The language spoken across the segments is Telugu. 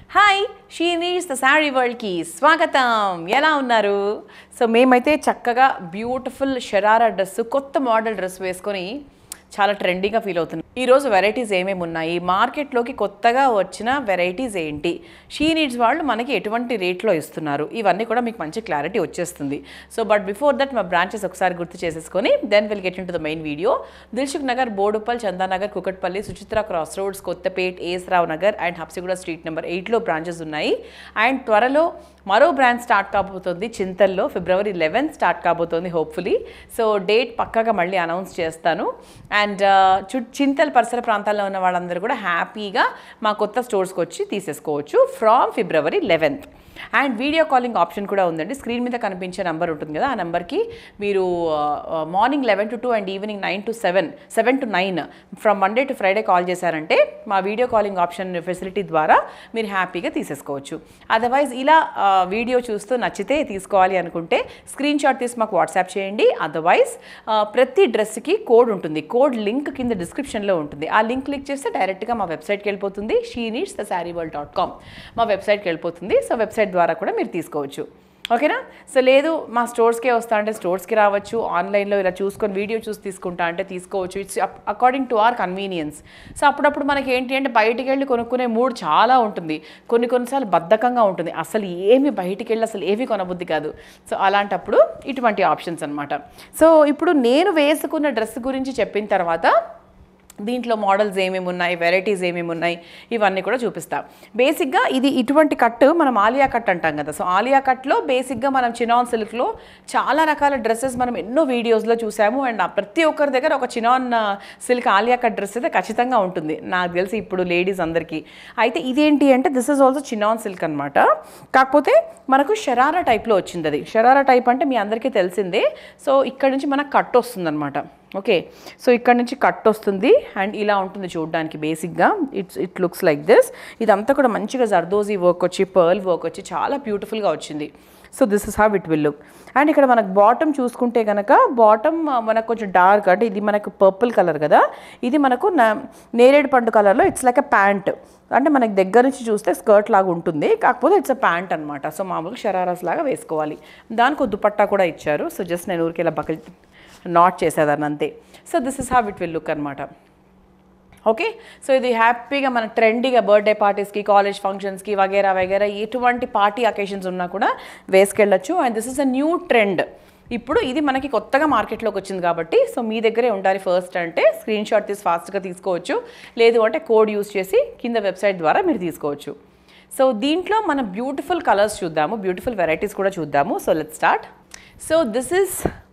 hi she needs the saree వరల్డ్కి స్వాగతం ఎలా ఉన్నారు సో మేమైతే చక్కగా బ్యూటిఫుల్ షరారా డ్రెస్ కొత్త మోడల్ డ్రెస్ వేసుకొని చాలా ట్రెండీగా ఫీల్ అవుతుంది ఈరోజు వెరైటీస్ ఏమేమి ఉన్నాయి మార్కెట్లోకి కొత్తగా వచ్చిన వెరైటీస్ ఏంటి షీ నీడ్స్ వాళ్ళు మనకి ఎటువంటి రేట్లో ఇస్తున్నారు ఇవన్నీ కూడా మీకు మంచి క్లారిటీ వచ్చేస్తుంది సో బట్ బిఫోర్ దట్ మా బ్రాంచెస్ ఒకసారి గుర్తు చేసేసుకొని then will get into the main video Dilsukh Nagar Boduppal Chandanagar Kukatpally Suchitra cross roads Kothapet AS Rao Nagar and Habsiguda street number ఎయిట్లో బ్రాంచెస్ ఉన్నాయి అండ్ త్వరలో మరో బ్రాంచ్ స్టార్ట్ కాబోతోంది చింతల్లో ఫిబ్రవరి లెవెన్ స్టార్ట్ కాబోతోంది హోప్ఫుల్లీ సో డేట్ పక్కాగా మళ్ళీ అనౌన్స్ చేస్తాను అండ్ చు చింతల్ పరిసర ప్రాంతాల్లో ఉన్న వాళ్ళందరూ కూడా హ్యాపీగా మా కొత్త స్టోర్స్కి వచ్చి తీసేసుకోవచ్చు from February eleventh and video calling option కూడా ఉందండి స్క్రీన్ మీద కనిపించే నెంబర్ ఉంటుంది కదా ఆ నెంబర్కి మీరు morning eleven to two and evening nine to seven seven to nine from Monday to Friday call చేశారంటే మా వీడియో కాలింగ్ ఆప్షన్ ఫెసిలిటీ ద్వారా మీరు హ్యాపీగా తీసేసుకోవచ్చు అదర్వైజ్ ఇలా ఆ, వీడియో చూస్తూ నచ్చితే తీసుకోవాలి అనుకుంటే స్క్రీన్ షాట్ తీసి మాకు వాట్సాప్ చేయండి అదర్వైజ్ ఆ, ప్రతి డ్రెస్కి కోడ్ ఉంటుంది కోడ్ లింక్ కింద డిస్క్రిప్షన్లో ఉంటుంది ఆ లింక్ క్లిక్ చేస్తే డైరెక్ట్గా మా వెబ్సైట్కి వెళ్ళిపోతుంది she needs the saree world dot com మా వెబ్సైట్కి వెళ్ళిపోతుంది సో వెబ్సైట్ ద్వారా కూడా మీరు తీసుకోవచ్చు ఓకేనా సో లేదు మా స్టోర్స్కే వస్తా అంటే స్టోర్స్కి రావచ్చు ఆన్లైన్లో ఇలా చూసుకొని వీడియో చూసి తీసుకుంటా అంటే తీసుకోవచ్చు it's according to our convenience so అప్పుడప్పుడు మనకి ఏంటి అంటే బయటికి వెళ్ళి కొనుక్కునే మూడ్ చాలా ఉంటుంది కొన్ని కొన్నిసార్లు బద్ధకంగా ఉంటుంది అసలు ఏమి బయటికి వెళ్ళి అసలు ఏవి కొనబుద్ధి కాదు సో అలాంటప్పుడు ఇటువంటి ఆప్షన్స్ అనమాట సో ఇప్పుడు నేను వేసుకున్న డ్రెస్ గురించి చెప్పిన తర్వాత దీంట్లో మోడల్స్ ఏమేమి ఉన్నాయి వెరైటీస్ ఏమేమి ఉన్నాయి ఇవన్నీ కూడా చూపిస్తా బేసిక్గా ఇది ఇటువంటి కట్ మనం ఆలియా కట్ అంటాం కదా సో ఆలియా కట్లో బేసిక్గా మనం చినాన్ సిల్క్లో చాలా రకాల డ్రెస్సెస్ మనం ఎన్నో వీడియోస్లో చూసాము అండ్ ఆ ప్రతి ఒక్కరి దగ్గర ఒక chinon silk Alia cut dress అయితే ఖచ్చితంగా ఉంటుంది నాకు తెలిసి ఇప్పుడు లేడీస్ అందరికీ అయితే ఇదేంటి అంటే this is also chinon silk అనమాట కాకపోతే మనకు షరారా టైప్లో వచ్చింది అది షరారా టైప్ అంటే మీ అందరికీ తెలిసిందే సో ఇక్కడ నుంచి మనకు కట్ వస్తుందన్నమాట ఓకే సో ఇక్కడ నుంచి కట్ వస్తుంది అండ్ ఇలా ఉంటుంది చూడడానికి బేసిక్గా it's it looks like this ఇదంతా కూడా మంచిగా జర్దోజీ వర్క్ వచ్చి పర్ల్ వర్క్ వచ్చి చాలా బ్యూటిఫుల్గా వచ్చింది so this is how it will look and ఇక్కడ మనకు బాటమ్ చూసుకుంటే కనుక బాటమ్ మనకు కొంచెం డార్క్ అంటే ఇది మనకు పర్పుల్ కలర్ కదా ఇది మనకు న- నేరేడు పండు కలర్లో ఇట్స్ లైక్ ఎ ప్యాంట్ అంటే మనకి దగ్గర నుంచి చూస్తే స్కర్ట్ లాగా ఉంటుంది కాకపోతే ఇట్స్ అ ప్యాంట్ అనమాట సో మామూలుగా షరారాస్ లాగా వేసుకోవాలి దానికి ఒక దుపట్టా కూడా ఇచ్చారు సో జస్ట్ నేను ఊరికి ఇలా బకల్ నాట్ చేసేదాన్ని అంతే so this is how it will look అనమాట ఓకే సో ఇది హ్యాపీగా మన ట్రెండీగా బర్త్డే పార్టీస్కి కాలేజ్ ఫంక్షన్స్కి వగేరా వగేరా ఎటువంటి పార్టీ అకేషన్స్ ఉన్నా కూడా వేసుకెళ్ళచ్చు and this is a new trend ఇప్పుడు ఇది మనకి కొత్తగా మార్కెట్లోకి వచ్చింది కాబట్టి సో మీ దగ్గరే ఉండాలి ఫస్ట్ అంటే స్క్రీన్ షాట్ తీసి ఫాస్ట్గా తీసుకోవచ్చు లేదు అంటే కోడ్ యూస్ చేసి కింద వెబ్సైట్ ద్వారా మీరు తీసుకోవచ్చు సో దీంట్లో మనం బ్యూటిఫుల్ కలర్స్ చూద్దాము బ్యూటిఫుల్ వెరైటీస్ కూడా చూద్దాము so let start so this is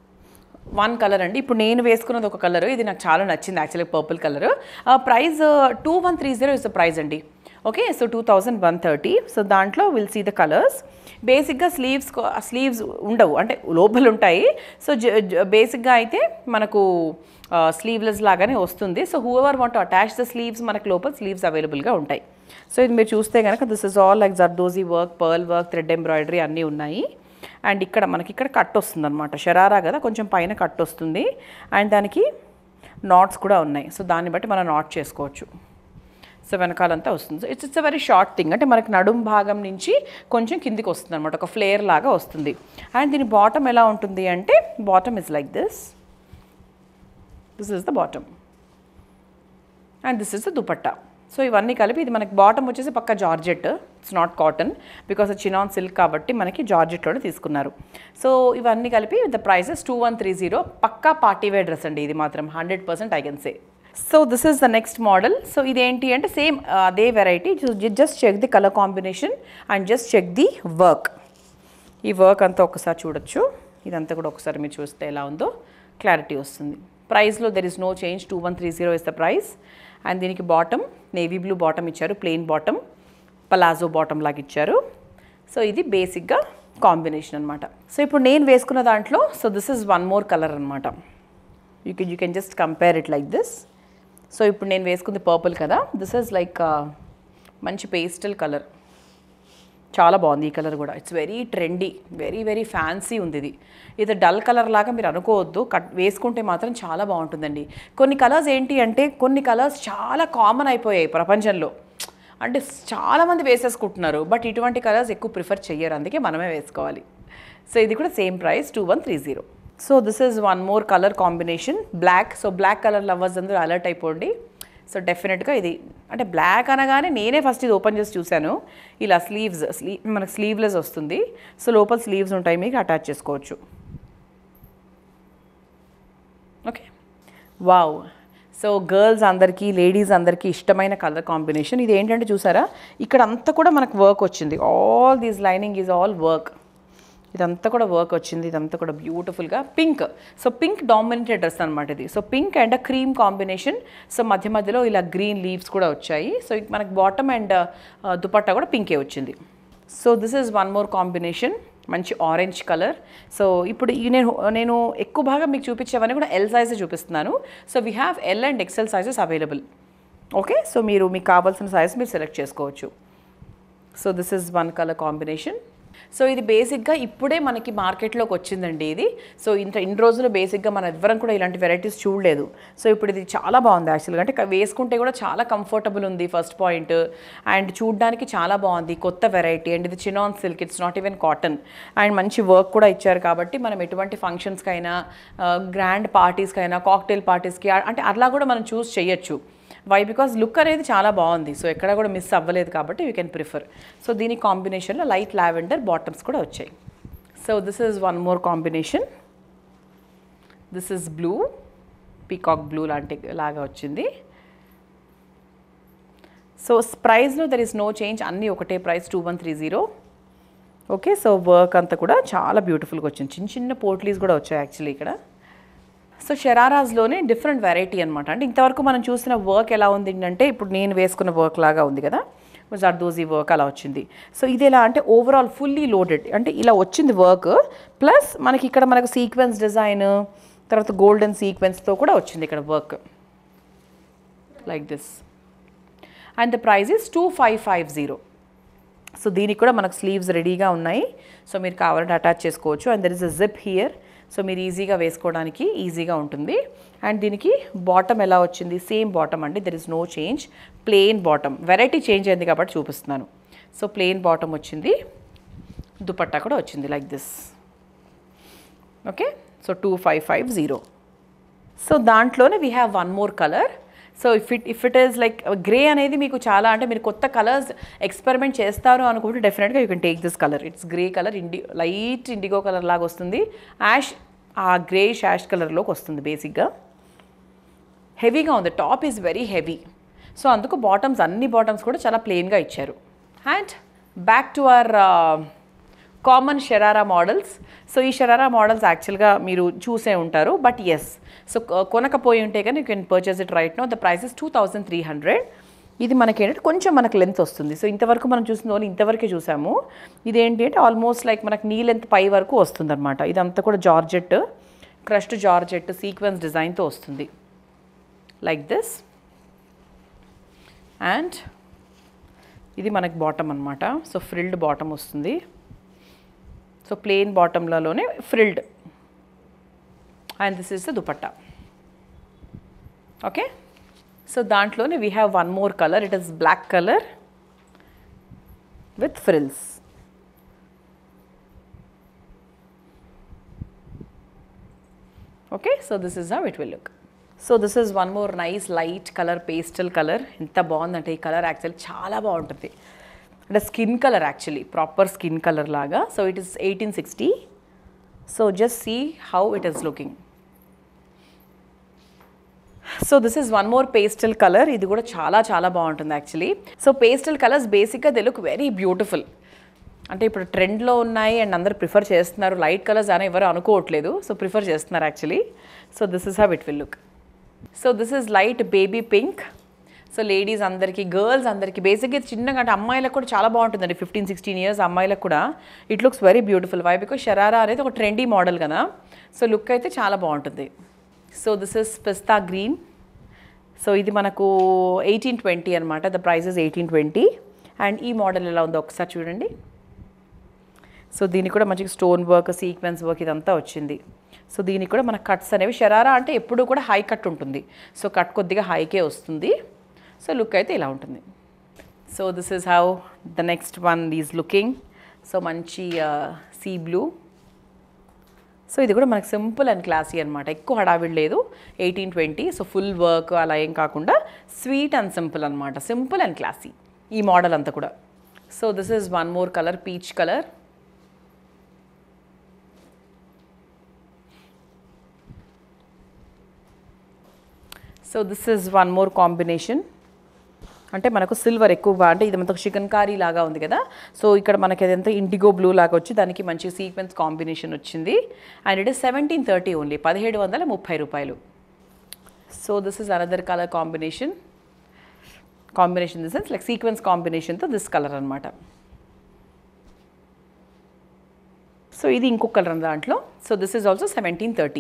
one colour అండి ఇప్పుడు నేను వేసుకున్నది ఒక కలర్ ఇది నాకు చాలా నచ్చింది actually purple colour price two one three zero is the price అండి okay so two thousand one thirty so దాంట్లో విల్ సీ ద కలర్స్ బేసిక్గా స్లీవ్స్ స్లీవ్స్ ఉండవు అంటే లోపల ఉంటాయి సో బేసిక్గా అయితే మనకు స్లీవ్లెస్ లాగానే వస్తుంది so whoever want attach the sleeves మనకు లోపల స్లీవ్స్ అవైలబుల్గా ఉంటాయి సో ఇది మీరు చూస్తే కనుక this is all like zardozi work pearl work thread embroidery అన్నీ ఉన్నాయి అండ్ ఇక్కడ మనకి ఇక్కడ కట్ వస్తుంది అనమాట షరారా కదా కొంచెం పైన కట్ వస్తుంది అండ్ దానికి నాట్స్ కూడా ఉన్నాయి సో దాన్ని బట్టి మనం నాట్ చేసుకోవచ్చు సో వెనకాలంతా వస్తుంది so it's it's a very short thing అంటే మనకి నడుం భాగం నుంచి కొంచెం కిందికి వస్తుంది అనమాట ఒక ఫ్లేయర్ లాగా వస్తుంది అండ్ దీని బాటమ్ ఎలా ఉంటుంది అంటే bottom is like this this is the bottom and this is the dupatta so ఇవన్నీ కలిపి ఇది మనకి బాటమ్ వచ్చేసి పక్క georgette it's not cotton because chinon silk కాబట్టి మనకి జార్జెట్లోనే తీసుకున్నారు సో ఇవన్నీ కలిపి the prices two one three zero పక్కా పార్టీ వేర్ డ్రెస్ అండి ఇది మాత్రం hundred percent I can say so this is the next model so ఇదేంటి అంటే సేమ్ అదే variety just check the colour combination and just check the work ఈ వర్క్ అంతా ఒకసారి చూడొచ్చు ఇదంతా కూడా ఒకసారి మీరు చూస్తే ఎలా ఉందో క్లారిటీ వస్తుంది ప్రైస్లో there is no change two one three zero is the price and దీనికి బాటమ్ నేవీ బ్లూ బాటమ్ ఇచ్చారు ప్లెయిన్ బాటమ్ పలాజో బాటమ్ లాగా ఇచ్చారు సో ఇది బేసిక్గా కాంబినేషన్ అనమాట సో ఇప్పుడు నేను వేసుకున్న దాంట్లో so this is one more colour అనమాట you can you can just compare it like this so ఇప్పుడు నేను వేసుకుంది పర్పుల్ కదా దిస్ ఇస్ లైక్ మంచి పేస్టల్ కలర్ చాలా బాగుంది ఈ కలర్ కూడా it's very trendy very very fancy ఉంది ఇది ఇది డల్ కలర్ లాగా మీరు అనుకోవద్దు కట్ వేసుకుంటే మాత్రం చాలా బాగుంటుందండి కొన్ని కలర్స్ ఏంటి అంటే కొన్ని కలర్స్ చాలా కామన్ అయిపోయాయి ప్రపంచంలో అంటే చాలామంది వేసేసుకుంటున్నారు బట్ ఇటువంటి కలర్స్ ఎక్కువ ప్రిఫర్ చెయ్యరు అందుకే మనమే వేసుకోవాలి సో ఇది కూడా same price two one three zero so this is one more colour combination black so black colour lovers అందరూ అలర్ట్ అయిపోండి సో డెఫినెట్గా ఇది అంటే బ్లాక్ అనగానే నేనే ఫస్ట్ ఇది ఓపెన్ చేసి చూశాను ఇలా స్లీవ్స్ స్లీ మనకు స్లీవ్లెస్ వస్తుంది సో లోపల స్లీవ్స్ ఉంటాయి మీకు అటాచ్ చేసుకోవచ్చు ఓకే వావ్ సో గర్ల్స్ అందరికీ లేడీస్ అందరికీ ఇష్టమైన కలర్ కాంబినేషన్ ఇది ఏంటంటే చూసారా ఇక్కడ అంతా కూడా మనకు వర్క్ వచ్చింది all these lining is all work ఇదంతా కూడా వర్క్ వచ్చింది ఇదంతా కూడా బ్యూటిఫుల్గా pink so pink dominated dress అనమాట ఇది so pink and cream combination so మధ్య మధ్యలో ఇలా గ్రీన్ లీవ్స్ కూడా వచ్చాయి సో ఇది మనకి బాటమ్ అండ్ దుపట్టా కూడా పింకే వచ్చింది so this is one more combination మంచి ఆరెంజ్ కలర్ సో ఇప్పుడు ఈ నేను నేను ఎక్కువ భాగం మీకు చూపించేవన్నీ కూడా ఎల్ సైజే చూపిస్తున్నాను so we have L and XL sizes available okay so మీరు మీకు కావాల్సిన సైజ్ మీరు సెలెక్ట్ చేసుకోవచ్చు so this is one colour combination so ఇది బేసిక్గా ఇప్పుడే మనకి మార్కెట్లోకి వచ్చిందండి ఇది సో ఇంత ఇన్ని రోజులు బేసిక్గా మన ఎవ్వరం కూడా ఇలాంటి వెరైటీస్ చూడలేదు సో ఇప్పుడు ఇది చాలా బాగుంది యాక్చువల్గా అంటే క- వేసుకుంటే కూడా చాలా కంఫర్టబుల్ ఉంది ఫస్ట్ పాయింట్ అండ్ చూడడానికి చాలా బాగుంది కొత్త వెరైటీ అండ్ ఇది chinon silk it's not even cotton and మంచి వర్క్ కూడా ఇచ్చారు కాబట్టి మనం ఎటువంటి ఫంక్షన్స్కైనా గ్రాండ్ పార్టీస్కైనా కాక్టైల్ పార్టీస్కి అంటే అట్లా కూడా మనం చూస్ చేయొచ్చు వై బికాస్ లుక్ అనేది చాలా బాగుంది సో ఎక్కడ కూడా మిస్ అవ్వలేదు కాబట్టి యూ కెన్ ప్రిఫర్ సో దీని కాంబినేషన్లో లైట్ లావెండర్ బాటమ్స్ కూడా వచ్చాయి so this is one more combination this is blue peacock blue లాంటి లాగా వచ్చింది సో ప్రైస్లో దర్ ఇస్ నో చేంజ్ అన్నీ ఒకటే price two one three zero okay so work అంతా కూడా చాలా బ్యూటిఫుల్గా వచ్చింది చిన్న చిన్న పోట్లీస్ కూడా వచ్చాయి యాక్చువల్లీ ఇక్కడ సో షరారాజ్లోనే డిఫరెంట్ వెరైటీ అనమాట అంటే ఇంతవరకు మనం చూసిన వర్క్ ఎలా ఉంది అంటే ఇప్పుడు నేను వేసుకున్న వర్క్ లాగా ఉంది కదా జర్దోజీ వర్క్ అలా వచ్చింది సో ఇది ఎలా అంటే ఓవరాల్ ఫుల్లీ లోడెడ్ అంటే ఇలా వచ్చింది వర్క్ ప్లస్ మనకి ఇక్కడ మనకు సీక్వెన్స్ డిజైన్ తర్వాత గోల్డెన్ సీక్వెన్స్తో కూడా వచ్చింది ఇక్కడ work like this and the price is two five five zero so దీనికి కూడా మనకు స్లీవ్స్ రెడీగా ఉన్నాయి సో మీరు కావాలంటే అటాచ్ చేసుకోవచ్చు and there is a zip here so మీరు ఈజీగా వేసుకోవడానికి ఈజీగా ఉంటుంది అండ్ దీనికి బాటమ్ ఎలా వచ్చింది సేమ్ బాటమ్ అండి there is no change plain bottom variety change అయింది కాబట్టి చూపిస్తున్నాను సో ప్లెయిన్ బాటమ్ వచ్చింది దుపట్టా కూడా వచ్చింది like this okay so two five five zero so దాంట్లోనే we have one more colour so if it if it is like grey అనేది మీకు చాలా అంటే మీరు కొత్త కలర్స్ ఎక్స్పెరిమెంట్ చేస్తారు అనుకుంటే డెఫినెట్గా you can take this colour it's grey colour indi light indigo colour లాగా వస్తుంది యాష్ ఆ గ్రేష్ యాష్ కలర్లోకి వస్తుంది బేసిక్గా హెవీగా ఉంది top is very heavy so అందుకు బాటమ్స్ అన్ని బాటమ్స్ కూడా చాలా ప్లెయిన్గా ఇచ్చారు and back to our common sharara models so ఈ షరారా మోడల్స్ యాక్చువల్గా మీరు చూసే ఉంటారు బట్ ఎస్ సో కొనకపోయి ఉంటే కానీ you can purchase it right no the price is two thousand three hundred ఇది మనకి ఏంటంటే కొంచెం మనకు లెంత్ వస్తుంది సో ఇంతవరకు మనం చూసిన ఓన్లీ ఇంతవరకే చూసాము ఇదేంటి అంటే ఆల్మోస్ట్ లైక్ మనకు నీ లెంత్ పై వరకు వస్తుంది అనమాట ఇదంతా కూడా జార్జెట్ క్రష్డ్ జార్జెట్ సీక్వెన్స్ డిజైన్తో వస్తుంది లైక్ దిస్ అండ్ ఇది మనకి బాటమ్ అనమాట సో ఫ్రిల్డ్ బాటమ్ వస్తుంది సో ప్లెయిన్ బాటంలలోనే frilled and this is the dupatta okay so దాంట్లోనే we have one more colour it is black colour with frills okay so this is how it will look so this is one more nice light colour pastel colour ఎంత బాగుందంటే ఈ కలర్ యాక్చువల్లీ చాలా బాగుంటుంది అంటే skin colour actually proper skin colour లాగా so it is eighteen sixty so just see how it is looking so this is one more pastel colour ఇది కూడా చాలా చాలా బాగుంటుంది యాక్చువల్లీ సో పేస్టల్ కలర్స్ బేసిక్గా దే లుక్ వెరీ బ్యూటిఫుల్ అంటే ఇప్పుడు ట్రెండ్లో ఉన్నాయి అండ్ అందరు ప్రిఫర్ చేస్తున్నారు లైట్ కలర్స్ అని ఎవరు అనుకోవట్లేదు సో ప్రిఫర్ చేస్తున్నారు actually so this is how it will look so this is light baby pink so ladies అందరికీ గర్ల్స్ అందరికీ బేసిక్గా ఇది చిన్నగా అంటే అమ్మాయిలకు కూడా చాలా బాగుంటుందండి ఫిఫ్టీన్ సిక్స్టీన్ ఇయర్స్ అమ్మాయిలకు కూడా it looks very beautiful why because sharara అనేది ఒక ట్రెండీ మోడల్ కదా సో లుక్ అయితే చాలా బాగుంటుంది so this is pista green so ఇది మనకు ఎయిటీన్ ట్వంటీ అనమాట the price is eighteen twenty and ఈ మోడల్ ఎలా ఉందో ఒకసారి చూడండి సో దీనికి కూడా మంచిగా స్టోన్ వర్క్ సీక్వెన్స్ వర్క్ ఇదంతా వచ్చింది సో దీనికి కూడా మన కట్స్ అనేవి షరారా అంటే ఎప్పుడు కూడా హై కట్ ఉంటుంది సో కట్ కొద్దిగా హైకే వస్తుంది సో లుక్ అయితే ఇలా ఉంటుంది so this is how the next one is looking so మంచి సీ బ్లూ సో ఇది కూడా మనకు సింపుల్ అండ్ క్లాసీ అనమాట ఎక్కువ హడావిడి లేదు eighteen twenty so full work అలా ఏం కాకుండా స్వీట్ అండ్ సింపుల్ అనమాట సింపుల్ అండ్ క్లాసీ ఈ మోడల్ అంతా కూడా so this is one more colour peach colour so this is one more combination అంటే మనకు సిల్వర్ ఎక్కువగా అంటే ఇది మనకు చికెన్ కారీ లాగా ఉంది కదా సో ఇక్కడ మనకి అదంతా ఇండిగో బ్లూ లాగా వచ్చి దానికి మంచి సీక్వెన్స్ కాంబినేషన్ వచ్చింది and it is seventeen thirty only పదిహేడు వందల ముప్పై రూపాయలు so this is another colour combination combination this sense like sequence కాంబినేషన్తో దిస్ కలర్ అనమాట సో ఇది ఇంకొక కలర్ దాంట్లో so this is also seventeen thirty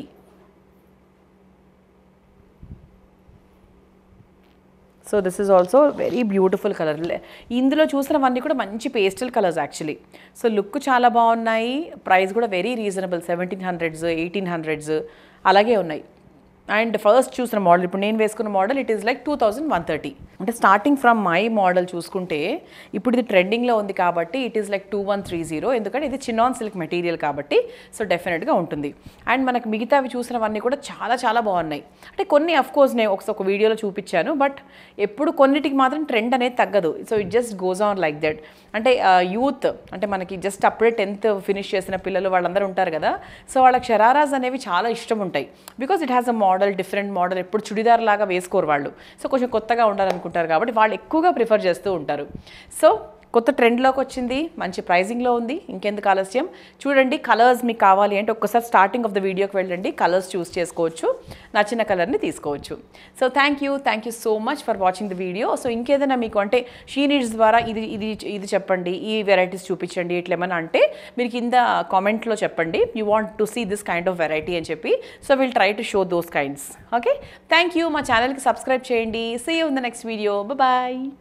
so this is also very beautiful colour ఇందులో చూసినవన్నీ కూడా మంచి pastel colours actually so look చాలా బాగున్నాయి ప్రైస్ కూడా very reasonable seventeen hundreds eighteen hundreds అలాగే ఉన్నాయి అండ్ ఫస్ట్ చూసిన మోడల్ ఇప్పుడు నేను వేసుకున్న model it is like two thousand one thirty అంటే స్టార్టింగ్ ఫ్రమ్ మై మోడల్ చూసుకుంటే ఇప్పుడు ఇది ట్రెండింగ్లో ఉంది కాబట్టి it is like two one three zero ఎందుకంటే ఇది చిన్నాన్ సిల్క్ మెటీరియల్ కాబట్టి సో డెఫినెట్గా ఉంటుంది అండ్ మనకు మిగతావి చూసినవన్నీ కూడా చాలా చాలా బాగున్నాయి అంటే కొన్ని అఫ్ కోర్స్ నేను ఒకసారి ఒక వీడియోలో చూపించాను బట్ ఎప్పుడు కొన్నిటికి మాత్రం ట్రెండ్ అనేది తగ్గదు so it just goes on like that అంటే యూత్ అంటే మనకి జస్ట్ అప్పుడే టెన్త్ ఫినిష్ చేసిన పిల్లలు వాళ్ళందరూ ఉంటారు కదా సో వాళ్ళకి షరారాస్ అనేవి చాలా ఇష్టం ఉంటాయి because it has a model different model ఎప్పుడు చుడిదార్ లాగా వేసుకోరు వాళ్ళు సో కొంచెం కొత్తగా ఉండాలనుకుంటారు కాబట్టి వాళ్ళు ఎక్కువగా ప్రిఫర్ చేస్తూ ఉంటారు సో కొత్త ట్రెండ్లోకి వచ్చింది మంచి ప్రైజింగ్లో ఉంది ఇంకెందుకు ఆలస్యం చూడండి కలర్స్ మీకు కావాలి అంటే ఒక్కసారి స్టార్టింగ్ ఆఫ్ ద వీడియోకి వెళ్ళండి కలర్స్ చూస్ చేసుకోవచ్చు నచ్చిన కలర్ని తీసుకోవచ్చు so thank you thank you so much for watching the video so ఇంకేదైనా మీకు అంటే షీ నీడ్స్ ద్వారా ఇది ఇది ఇది చెప్పండి ఈ వెరైటీస్ చూపించండి ఇట్లా ఏమైనా అంటే మీరు కింద కామెంట్లో చెప్పండి you want to see this kind of variety అని చెప్పి so will try to show those kinds okay thank you మా ఛానల్కి సబ్స్క్రైబ్ చేయండి see you in the next video bye